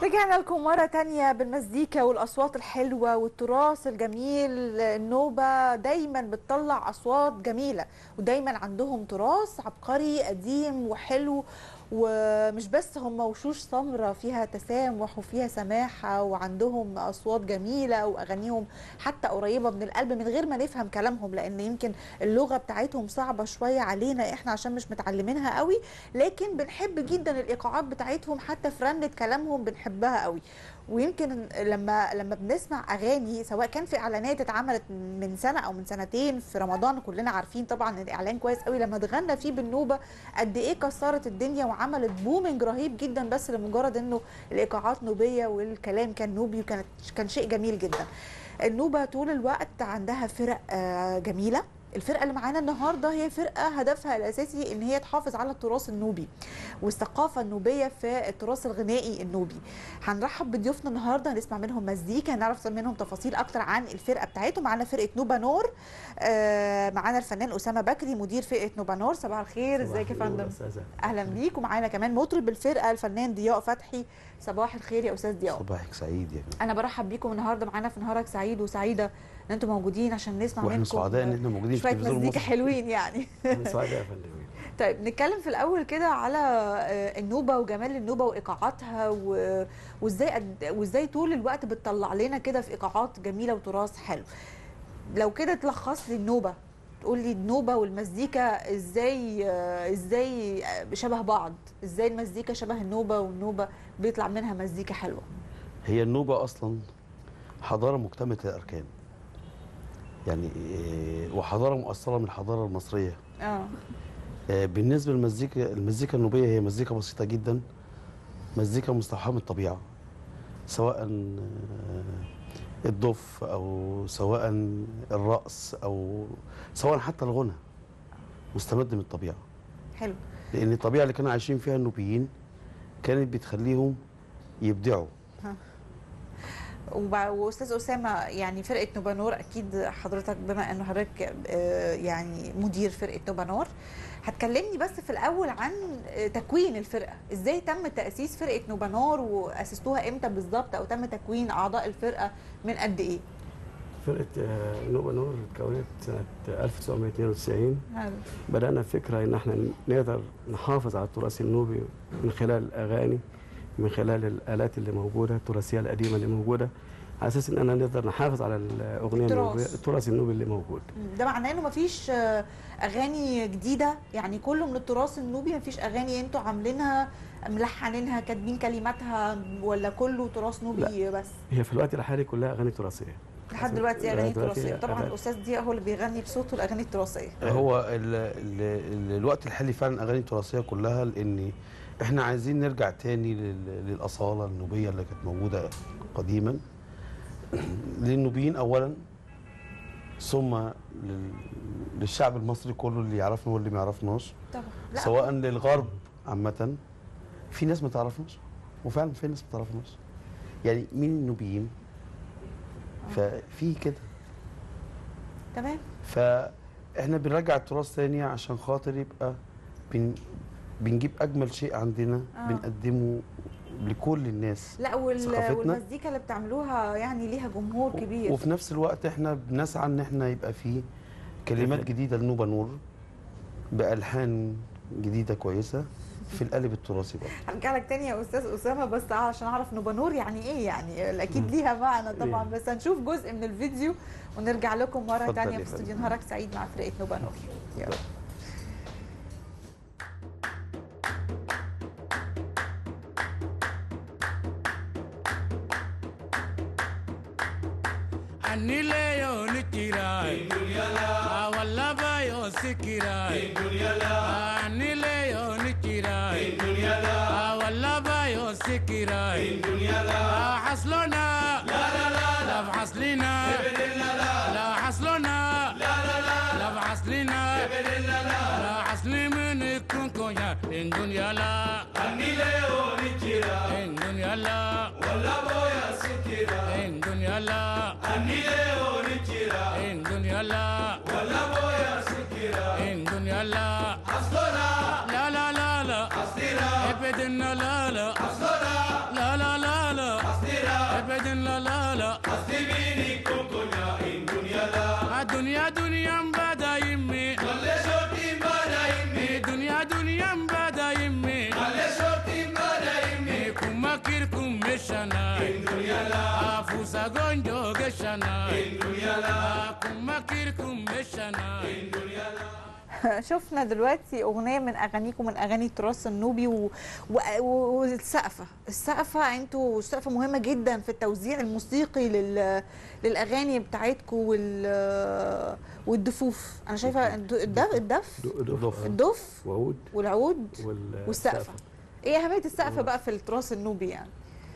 ورجعنا لكم مرة تانية بالمزيكا والأصوات الحلوة والتراث الجميل النوبة دايما بتطلع أصوات جميلة ودايما عندهم تراث عبقري قديم وحلو ومش بس هم وشوش سمرة فيها تسامح وفيها سماحة وعندهم أصوات جميلة وأغانيهم حتى قريبة من القلب من غير ما نفهم كلامهم لأن يمكن اللغة بتاعتهم صعبة شوية علينا إحنا عشان مش متعلمينها قوي لكن بنحب جدا الإيقاعات بتاعتهم حتى في رنة كلامهم بنحبها قوي ويمكن لما لما بنسمع اغاني سواء كان في اعلانات اتعملت من سنه او من سنتين في رمضان كلنا عارفين طبعا الاعلان كويس قوي لما اتغنى فيه بالنوبه قد ايه كسرت الدنيا وعملت بومنج رهيب جدا بس لمجرد انه الايقاعات نوبيه والكلام كان نوبي وكانت كان شيء جميل جدا النوبه طول الوقت عندها فرق آه، جميله الفرقه اللي معانا النهارده هي فرقه هدفها الاساسي ان هي تحافظ على التراث النوبي والثقافه النوبيه في التراث الغنائي النوبي هنرحب بضيوفنا النهارده هنسمع منهم مزيكا هنعرف منهم تفاصيل اكتر عن الفرقه بتاعتهم معانا فرقه نوبا نور آه معانا الفنان اسامه بكري مدير فرقه نوبا نور صباح الخير ازيك يا فندم اهلا بيك ومعانا كمان مطرب الفرقه الفنان ضياء فتحي صباح الخير يا استاذ ضياء صباحك سعيد يا فندم انا برحب بيكم النهارده معانا في نهارك سعيد وسعيده ان انتم موجودين عشان نسمع واحنا منكم سعداء ان احنا موجودين في شويه تلفزيون مزيكا مصر حلوين يعني سعداء يا فندم طيب نتكلم في الاول كده على آه، النوبه وجمال النوبه وايقاعاتها و- وازاي قد- وازاي طول الوقت بتطلع لنا كده في ايقاعات جميله وتراث حلو لو كده تلخص لي النوبه تقول لي النوبه والمزيكا ازاي آه، ازاي آه، شبه بعض ازاي المزيكا شبه النوبه والنوبه بيطلع منها مزيكا حلوه هي النوبه اصلا حضاره مكتمله الاركان يعني إيه، وحضاره مؤثره من الحضاره المصريه اه آه، بالنسبه للمزيكا المزيكا النوبيه هي مزيكا بسيطه جدا مزيكا مستوحاه من الطبيعه سواء آه، الدف او سواء الرقص او سواء حتى الغنى مستمد من الطبيعه حلو لان الطبيعه اللي كانوا عايشين فيها النوبيين كانت بتخليهم يبدعوا وبع- واستاذ اسامه يعني فرقه نوبانور اكيد حضرتك بما انه حضرتك آه، يعني مدير فرقه نوبانور هتكلمني بس في الاول عن آه، تكوين الفرقه ازاي تم تاسيس فرقه نوبانور واسستوها امتى بالظبط او تم تكوين اعضاء الفرقه من قد ايه فرقة آه، نوبة نور اتكونت سنة 1992 بدأنا فكرة إن احنا نقدر نحافظ على التراث النوبي من خلال الأغاني من خلال الآلات اللي موجودة التراثية القديمة اللي موجودة على أساس إن أنا نقدر نحافظ على الأغنية التراث. النوبية التراث النوبي اللي موجود ده معناه انه مفيش آه، اغاني جديده يعني كله من التراث النوبي مفيش اغاني انتوا عاملينها ملحنينها كاتبين كلماتها ولا كله تراث نوبي بس هي في الوقت الحالي كلها أغاني تراثية لحد دلوقتي اغاني لحد دلوقتي تراثيه طبعا أغاني. الاستاذ ضياء هو اللي بيغني بصوته الاغاني التراثيه هو ال ال ال الوقت الحالي فعلا اغاني تراثيه كلها لان احنا عايزين نرجع تاني لل- للاصاله النوبيه اللي كانت موجوده قديما للنوبيين اولا ثم لل- للشعب المصري كله اللي يعرفنا واللي ما يعرفناش طبعا لا سواء للغرب عامه في ناس ما تعرفناش وفعلا في ناس ما تعرفناش يعني مين النوبيين ففي كده تمام فاحنا بنرجع التراث تاني عشان خاطر يبقى بن بنجيب اجمل شيء عندنا آه. آه. بنقدمه لكل الناس لا وال... ثقافتنا. والمزيكا اللي بتعملوها يعني ليها جمهور كبير وفي نفس الوقت احنا بنسعى ان احنا يبقى فيه كلمات جديده لنوبه نور بالحان جديده كويسه في القالب التراثي برضه هرجع لك تاني يا استاذ اسامه بس عشان اعرف نوبانور يعني ايه يعني اكيد ليها معنى طبعا إيه. بس هنشوف جزء من الفيديو ونرجع لكم مره اتفضل تانية يا في فندم. استوديو نهارك سعيد مع فرقه نوبانور يلا Anile yo nikirai Awalla ba yo sikirai Anile yo nikirai Awalla ba yo sikirai حصلنا لا لا لا لا حصلنا لا حصلنا لا لا لا لا حصلنا لا حصلي من يكون كونيا إن دنيا لا إن دنيا لا إن دنيا لا إن دنيا لا إن دنيا لا لا لا لا لا ابدنا لا لا لا لا لا لا دنيا دنيا بدا يمي Alle shorti mbada imi, دنيا دنيا بدا يمي alle shorti mbada imi. kuma kirkum meshana Indunyala, afusa gonjo geshana indunyala, kuma kirkum meshana indunyala. شفنا دلوقتي اغنيه من اغانيكم من اغاني التراث النوبي و... و... و- والسقفه السقفه انتوا السقفه مهمه جدا في التوزيع الموسيقي لل... للاغاني بتاعتكم وال... والدفوف انا شايفه الد- الدف الدف دف الدف وعود والعود وال- والسقفه ايه اهميه السقفه بقى في التراث النوبي يعني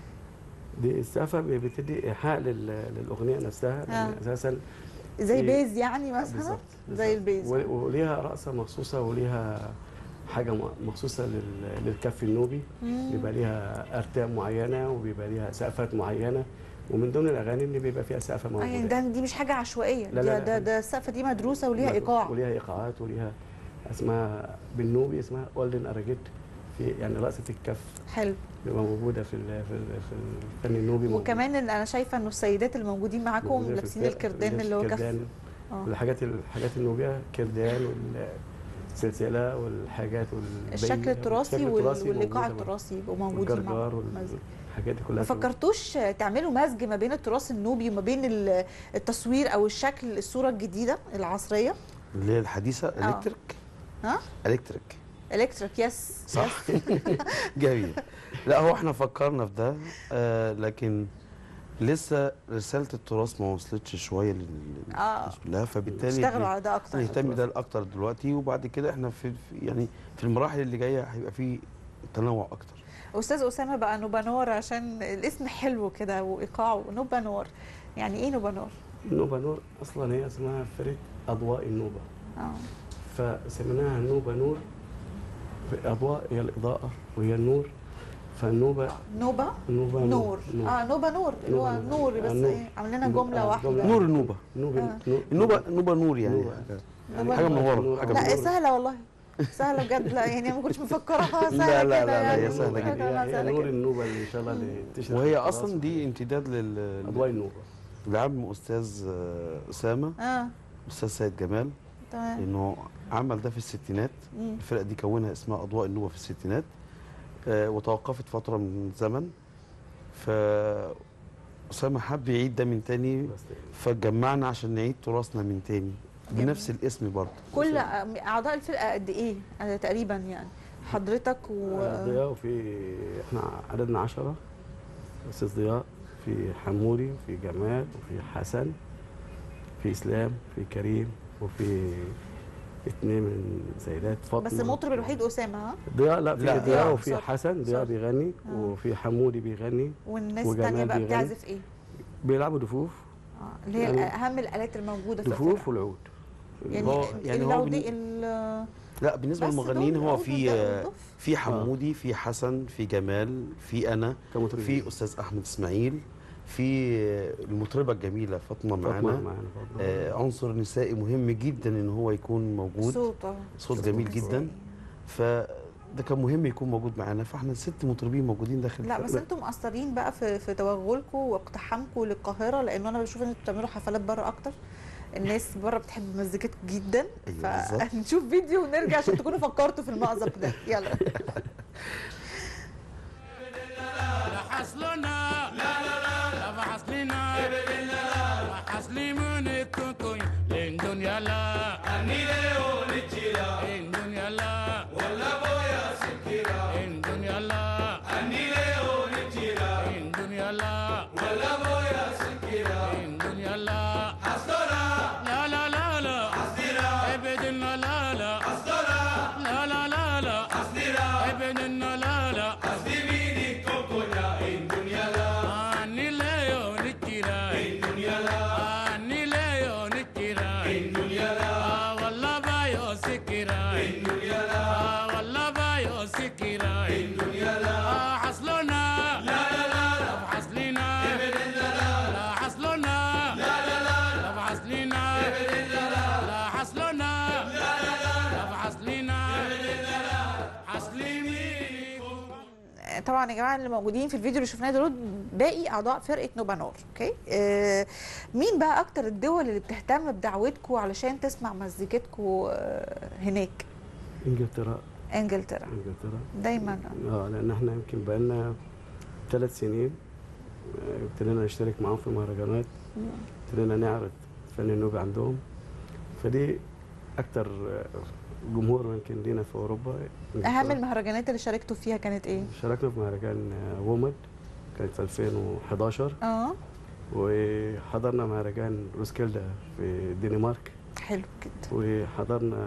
دي السقفه بتدي ايحاء لل- للاغنيه نفسها آه. لأن اساسا زي إيه. بيز يعني مثلا بالظبط زي بالظبط. البيز و- وليها رقصه مخصوصه وليها حاجه م- مخصوصه لل- للكف النوبي مم. بيبقى ليها ارتام معينه وبيبقى ليها سقفات معينه ومن ضمن الاغاني اللي بيبقى فيها سقفه آه، يعني موجوده ده دي مش حاجه عشوائيه لا، لا، ده لا. ده, ده السقفه دي مدروسه وليها ايقاع وليها ايقاعات وليها اسمها بالنوبي اسمها اولدن اراجيت في يعني رقصه الكف حلو بتبقى موجوده في ال- في ال- في الفن النوبي موجودة. وكمان اللي انا شايفه انه السيدات الموجودين معاكم موجودة في لابسين الفرق- الكردان اللي هو كف كردان. آه. الحاجات الحاجات النوبيه كردان والسلسله والحاجات والبي الشكل التراثي وال- والايقاع موجودة التراثي يبقوا موجودين مع والجرجار بعض. مزج. والحاجات دي كلها ما فكرتوش تعملوا مزج ما بين التراث النوبي وما بين ال- التصوير او الشكل الصوره الجديده العصريه اللي هي الحديثه الكتريك ها الكتريك الكتريك يس صح جميل لا هو احنا فكرنا في ده آه لكن لسه رساله التراث ما وصلتش شويه لل- اه للناس كلها فبالتالي اشتغلوا على ده اكتر نهتم ده اكتر دلوقتي وبعد كده احنا في في- يعني في المراحل اللي جايه هيبقى في تنوع اكتر استاذ اسامه بقى نوبانور عشان الاسم حلو كده وايقاعه نوبانور يعني ايه نوبانور النوبه نور اصلا هي اسمها فرقه اضواء النوبه اه فسميناها نوبه نور اضواء هي الاضاءه وهي النور فالنوبه نوبه نوبه نور اه نوبه نور اللي هو نوبة نور. نور بس آه، نور. ايه عاملينها نور. جمله آه، واحده جملة. نور النوبه نوبه آه. نور- النوبه نوبه نور يعني نوبة. نوبة حاجه نور. منوره حاجه لا منوره سهله والله سهله بجد لا يعني ما كنتش مفكرها سهله لا، لا، كده لا، لا، يعني. هي سهلة فكرة جدا. إنها هي, سهلة هي نور كده. النوبه اللي ان شاء الله اللي تشرح وهي التراث اصلا دي امتداد لل اضواء النوبه لعم استاذ آه، اسامه اه استاذ سيد جمال تمام انه عمل ده في الستينات مم. الفرقه دي كونها اسمها اضواء النوبه في الستينات آه، وتوقفت فتره من الزمن ف اسامه حب يعيد ده من تاني بس فاتجمعنا عشان نعيد تراثنا من تاني بنفس الاسم برضه كل اعضاء الفرقه قد ايه آه، تقريبا يعني حضرتك و ضياء وفي احنا عددنا عشرة استاذ ضياء في حمودي وفي جمال وفي حسن في اسلام في كريم وفي اثنين من سيدات فاطمه بس المطرب الوحيد اسامه ها ضياء لا في لا، ضياء آه، وفي صح، حسن ضياء صح. بيغني آه. وفي حمودي بيغني والناس وجمال الثانيه بقى بيغني. بتعزف ايه؟ بيلعبوا دفوف اه اللي هي يعني اهم الالات الموجوده في دفوف الفرقه والعود يعني هو- يعني هو العودي بن- ال- لا بالنسبه بس للمغنيين دول هو العود في والدق آه، والدف. في حمودي في حسن في جمال في انا كمطربين. في استاذ احمد اسماعيل في آه، المطربه الجميله فاطمه فاطمه معانا معانا فاطمة. آه، عنصر نسائي مهم جدا ان هو يكون موجود صوت اه صوت جميل جدا فده كان مهم يكون موجود معانا فاحنا ست مطربين موجودين داخل لا بس الفرقة. انتم مقصرين بقى في في توغلكم واقتحامكم للقاهره لان انا بشوف ان انتوا بتعملوا حفلات بره اكتر الناس بره بتحب مزيكتكم جدا أيوة بالظبط. فنشوف فيديو ونرجع عشان تكونوا فكرتوا في المأزق ده يلا لا حصلنا لا لا لا لا فحصلنا لا حصلي من الكوكوي لين دنيا لا Ani leo ni chira, لين دنيا لا wala boya sikira. لين دنيا لا Ani leo ni chira, لين دنيا لا wala boya sikira. لين دنيا لا Astora, لا لا لا لا asdira, ابدنا لا لا astora, لا لا لا لا asdira. ابدنا لا لا Asdivini kokonya in dunya la. طبعا يا جماعه اللي موجودين في الفيديو اللي شفناه دول باقي اعضاء فرقه نوبا نور اوكي آه مين بقى اكتر الدول اللي بتهتم بدعوتكم علشان تسمع مزيكتكم آه هناك انجلترا انجلترا انجلترا دايما اه لان احنا يمكن بقالنا ثلاث سنين آه، ابتدينا نشترك معاهم في مهرجانات ابتدينا نعرض الفن النوبي عندهم فدي اكتر آه، جمهور يمكن لينا في اوروبا اهم المهرجانات اللي شاركتوا فيها كانت ايه شاركنا في مهرجان آه، وومد كانت في 2011 اه وحضرنا مهرجان روسكيلدا في الدنمارك حلو جدا وحضرنا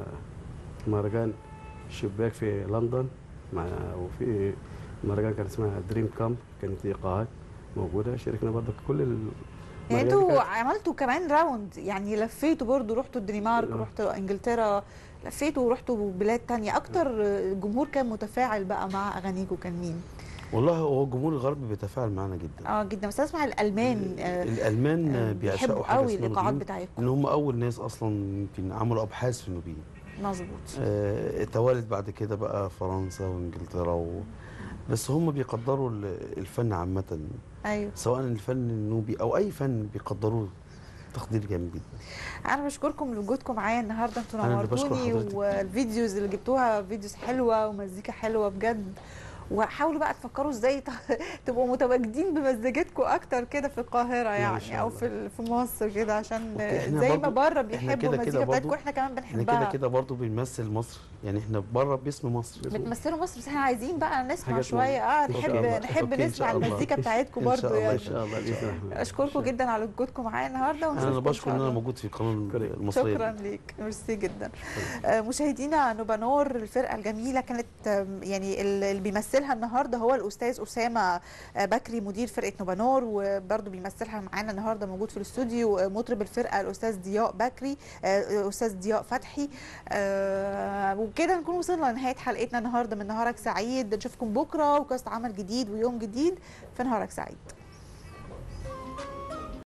مهرجان شباك في لندن مع وفي مهرجان كان اسمها دريم كامب كانت ايقاعات موجوده شاركنا برضه كل ال يعني المهرجانات انتوا كانت- عملتوا كمان راوند يعني لفيتوا برضو رحتوا الدنمارك آه. رحتوا انجلترا لفيتوا ورحتوا بلاد تانية اكتر الجمهور كان متفاعل بقى مع اغانيكم كان مين والله هو الجمهور الغربي بيتفاعل معانا جدا اه جدا بس اسمع الالمان آه، الالمان آه، بيعشقوا بيحبوا حاجه قوي اسمها الايقاعات نوبيين بتاعتكم ان هم اول ناس اصلا يمكن عملوا ابحاث في النوبيين مظبوط آه، توالت بعد كده بقى فرنسا وانجلترا و... بس هم بيقدروا ال- الفن عامة ايوه سواء الفن النوبي او اي فن بيقدروه تقدير جامد جدا انا بشكركم لوجودكم معايا النهارده انتوا أنا اللي بشكر نورتوني حضرتك. والفيديوز اللي جبتوها فيديوز حلوه ومزيكا حلوه بجد وحاولوا بقى تفكروا ازاي ت- تبقوا متواجدين بمزيكتكم اكتر كده في القاهره إن يعني شاء او الله. في في مصر كده عشان أوكي، إحنا زي ما برضو- بره إحنا بيحبوا كده- كده المزيكا برضو- بتاعتكم احنا كمان احنا بنحبها كده كده برضه بنمثل مصر يعني احنا بره باسم مصر بتمثلوا مصر بس احنا عايزين بقى نسمع حاجات شويه اه إن شاء نحب الله. نحب أوكي، إن نسمع شاء الله. المزيكا بتاعتكم إن برضو شاء الله، يعني ان شاء الله باذن الله اشكركم جدا على وجودكم معايا النهارده انا ونشوفكم بشكر إن ان شاء انا الله. موجود في القناه شكراً. المصريه شكرا ليك ميرسي جدا آه، مشاهدينا نوبا نور الفرقه الجميله كانت آم، يعني ال- اللي بيمثلها النهارده هو الاستاذ اسامه آه، بكري مدير فرقه نوبا نور وبرده بيمثلها معانا النهارده موجود في الاستوديو آه، مطرب الفرقه الاستاذ ضياء بكري آه، الاستاذ ضياء فتحي آه، وبكده نكون وصلنا لنهايه حلقتنا النهارده من نهارك سعيد نشوفكم بكره وكاست عمل جديد ويوم جديد في نهارك سعيد